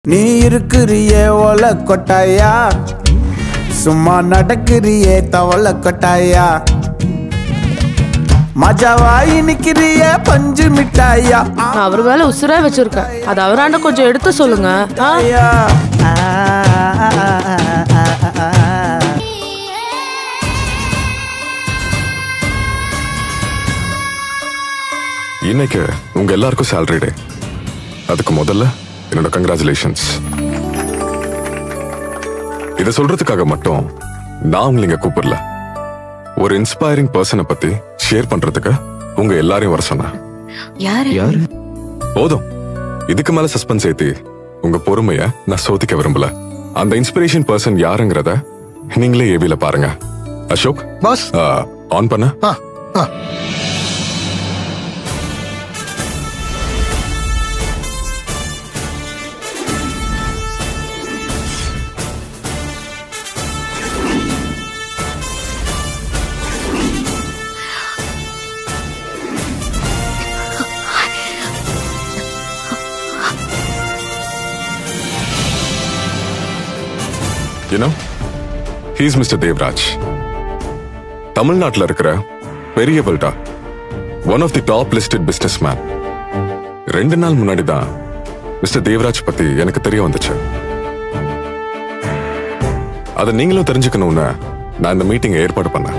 நீ இருக்கிறியே ஒல கொட்டாயா சும்மா நடக்கிறியே தவள கொட்டாயா மஜாவாயி நிக்கிறியே பஞ்சு மிட்டாயா நான் அவர் மேல உசுரா வச்சிருக்கேன் அது அவராண்ட கொஞ்சம் எடுத்து சொல்லுங்க ஆ? ஆயா. இன்னைக்கு உங்க எல்லாருக்கும் சேலரி டே அதுக்கு முதல்ல என்னோட கங்க்ராச்சுலேஷன்ஸ் இதை சொல்றதுக்காக மட்டும் நான் உங்களை இங்க கூப்பிடல ஒரு இன்ஸ்பைரிங் பர்சனை பத்தி ஷேர் பண்றதுக்கு உங்க எல்லாரையும் வர சொன்னேன் யாரு யாரு போதும் இதுக்கு மேல சஸ்பென்ஸ் ஏத்தி உங்க பொறுமைய நான் சோதிக்க விரும்பல அந்த இன்ஸ்பிரேஷன் பர்சன் யாருங்கிறத நீங்களே ஏவில பாருங்க அசோக் பாஸ் ஆன் பண்ண ah ah you know he's mister Devraj தமிழ்நாட்டில் இருக்கிற பெரிய builder one of the top listed business man ரெண்டு நாள் முன்னாடி தான் மிஸ்டர் தேவராஜ் பத்தி எனக்கு தெரிய வந்துச்சு அதை நீங்களும் தெரிஞ்சுக்கணும்னு நான் இந்த மீட்டிங் ஏற்பாடு பண்ணேன்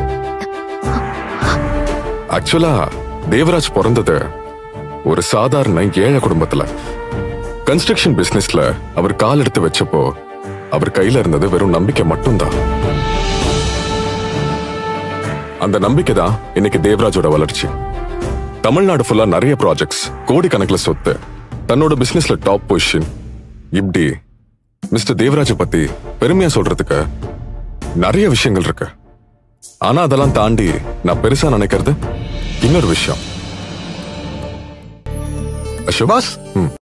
ஆக்சுவலா தேவராஜ் பிறந்தது ஒரு சாதாரண ஏழை குடும்பத்துல கன்ஸ்ட்ரக்ஷன் பிசினஸ்ல அவர் கால் எடுத்து வச்சப்போ அவர் கையில இருந்தது வெறும் நம்பிக்கை மட்டும்தான் அந்த நம்பிக்கை தான் இன்னைக்கு தேவராஜோட வளர்ச்சி தமிழ்நாடு ஃபுல்லா நிறைய ப்ராஜெக்ட்ஸ் கோடிக்கணக்கில் சொத்து தன்னோட பிசினஸ்ல டாப் பொசிஷன் இப்படி மிஸ்டர் தேவராஜை பத்தி பெருமையா சொல்றதுக்கு நிறைய விஷயங்கள் இருக்கு ஆனா அதெல்லாம் தாண்டி நான் பெருசா நினைக்கிறது இன்னொரு விஷயம் அசோக் பாஸ் ம்